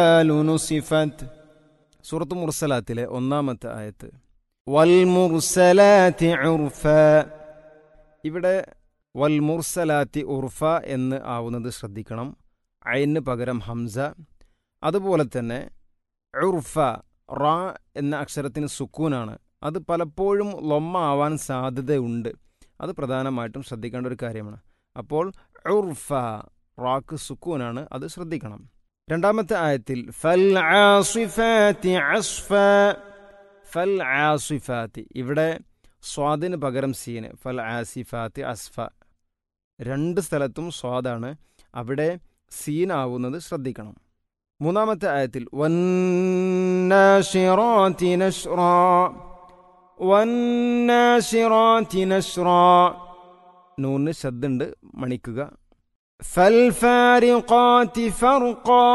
നുസിഫത്ത് സൂറത്ത് മുർസലാത്തിലെ ഒന്നാമത്തെ ആയത്ത് വൽ മുർസലാത്തി ഉർഫ ഇവിടെ വൽ മുർസലാത്തി ഉർഫ എന്ന് ആവുന്നത് ശ്രദ്ധിക്കണം അയിന് പകരം ഹംസ അതുപോലെ തന്നെ ഉർഫ റാ എന്ന അക്ഷരത്തിന് സുക്കൂനാണ് അത് പലപ്പോഴും ലൊമ്മ ആവാൻ സാധ്യതയുണ്ട് അത് പ്രധാനമായിട്ടും ശ്രദ്ധിക്കേണ്ട ഒരു കാര്യമാണ് അപ്പോൾ ഉർഫ റാക്ക് സുക്കൂനാണ് അത് ശ്രദ്ധിക്കണം രണ്ടാമത്തെ ആയത്തിൽ ഫൽ ആസിഫാത്തി അസ്ഫ ഫൽ ആസിഫാത്തി ഇവിടെ സ്വാദിന് പകരം സീന് ഫൽ ആസിഫാത്തി അസ്ഫ രണ്ട് സ്ഥലത്തും സ്വാദാണ് അവിടെ സീനാവുന്നത് ശ്രദ്ധിക്കണം മൂന്നാമത്തെ ആയത്തിൽ വന്നാഷിറാത്തി നഷ്റാ വന്നാഷിറാത്തി നഷ്റാ നൂന്ന് ശബ്ദുണ്ട് മണിക്കുക فالفارقات فرقا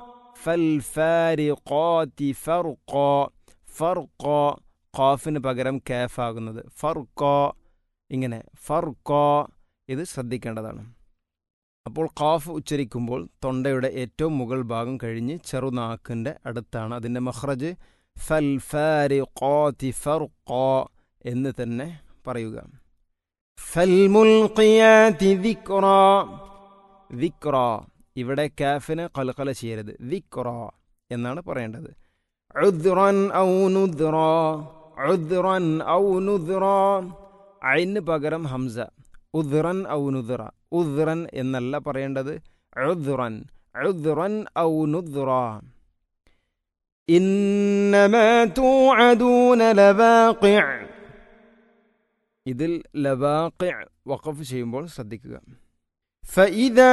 فالفارقات فرقا ഫർക്ക ഖാഫിന് പകരം കാഫ് ആകുന്നത് ഫർക്ക ഇങ്ങനെ ഫർക്ക ഇത് ശ്രദ്ധിക്കേണ്ടതാണ് അപ്പോൾ ഖാഫ് ഉച്ചരിക്കുമ്പോൾ തൊണ്ടയുടെ ഏറ്റവും മുകൾ ഭാഗം കഴിഞ്ഞ് ചെറുനാക്കിൻ്റെ അടുത്താണ് അതിൻ്റെ മഹ്റജ് ഫൽ ഫാരിഖാതി ഫർഖ എന്ന് തന്നെ പറയുക ഫൽ മുൽഖിയാതി ദിക്റ ദിക്റ ഇവിടെ കാഫിന് കൽക്കല ചെയ്യരുത് ദിക്റ എന്നാണ് പറയേണ്ടത് ഉദ്റൻ ഔ നുദ്റ ഉദ്റൻ ഔ നുദ്റ അയിന് പകരം ഹംസ ഉദ്റൻ ഔ നുദ്റ ഉദ്റൻ എന്നല്ല പറയേണ്ടത് ഉദ്റൻ ഉദ്റൻ ഔ നുദ്റ إنما توعدون لواقع ഇതിൽ ലവാഖി വഖഫ് ചെയ്യുമ്പോൾ ശ്രദ്ധിക്കുക فإذا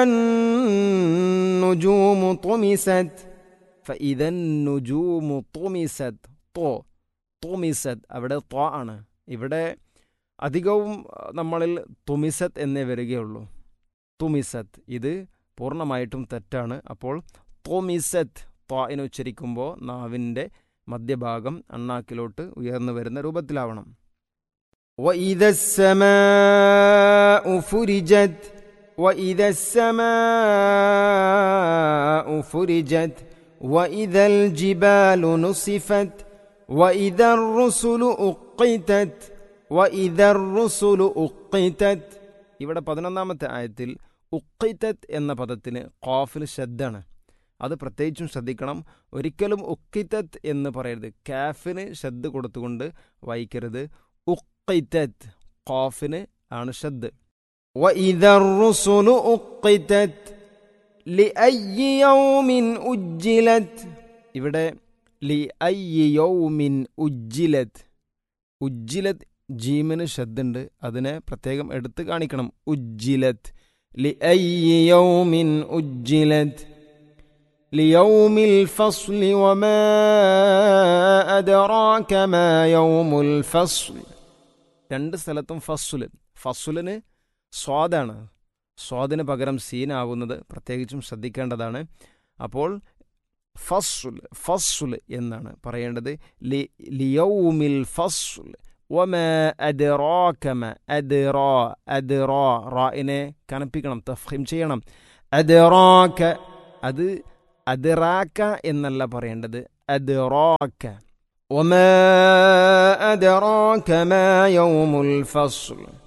النجوم طمست فإذا النجوم طمست طو طمست അവിടെ ത്വ ആണ് ഇവിടെ അധികവും നമ്മളിൽ തുമിസത്ത് എന്നേ വരികയുള്ളൂ തുമിസത്ത് ഇത് പൂർണ്ണമായിട്ടും തെറ്റാണ് അപ്പോൾ തോമിസത്ത് ത്വായിനെ ഉച്ചരിക്കുമ്പോൾ നാവിൻ്റെ മധ്യഭാഗം അണ്ണാക്കിലോട്ട് ഉയർന്നു വരുന്ന രൂപത്തിലാവണം وإذا السماء فرجت وإذا السماء فرجت وإذا الجبال نصفت وإذا الرسل أقتت وإذا الرسل أقتت ഇവിടെ പതിനൊന്നാമത്തെ ആയത്തിൽ ഉക്കിത്തത്ത് എന്ന പദത്തിന് ഖാഫിൽ ശബ്ദാണ് അത് പ്രത്യേകിച്ചും ശ്രദ്ധിക്കണം ഒരിക്കലും ഉക്കിത്തത്ത് എന്ന് പറയരുത് കാഫിന് ശബ്ദ കൊടുത്തുകൊണ്ട് വായിക്കരുത് ഉക്കിത്തത്ത് ഖാഫിന് ആണ് ശബ്ദ് وإذا الرسل أقتت لأي يوم أجلت ഇവിടെ ലി ഐ യൗമിൻ ഉജ്ജിലത് ഉജ്ജിലത് ജീമിന് ശബ്ദുണ്ട് അതിനെ പ്രത്യേകം എടുത്ത് കാണിക്കണം ഉജ്ജിലത് ലി ഐ യൗമിൻ ഉജ്ജിലത് ليوم الفصل وما أدراك ما يوم الفصل രണ്ട് സ്ഥലത്തും ഫസുല് ഫസുലിന് സ്വാദാണ് സ്വാദിന് പകരം സീനാവുന്നത് പ്രത്യേകിച്ചും ശ്രദ്ധിക്കേണ്ടതാണ് അപ്പോൾ ഫസുൽ ഫസുൽ എന്നാണ് പറയേണ്ടത് ലി ലിയൗമിൽ ഫസുൽ വമ അദ്റാകമ അദ്റാ അദ്റാ റായിനെ കനപ്പിക്കണം തഫീം ചെയ്യണം അദ്റാക അത് അദ്റാക എന്നല്ല പറയേണ്ടത് അദ്റാക وما أدراك ما يوم الفصل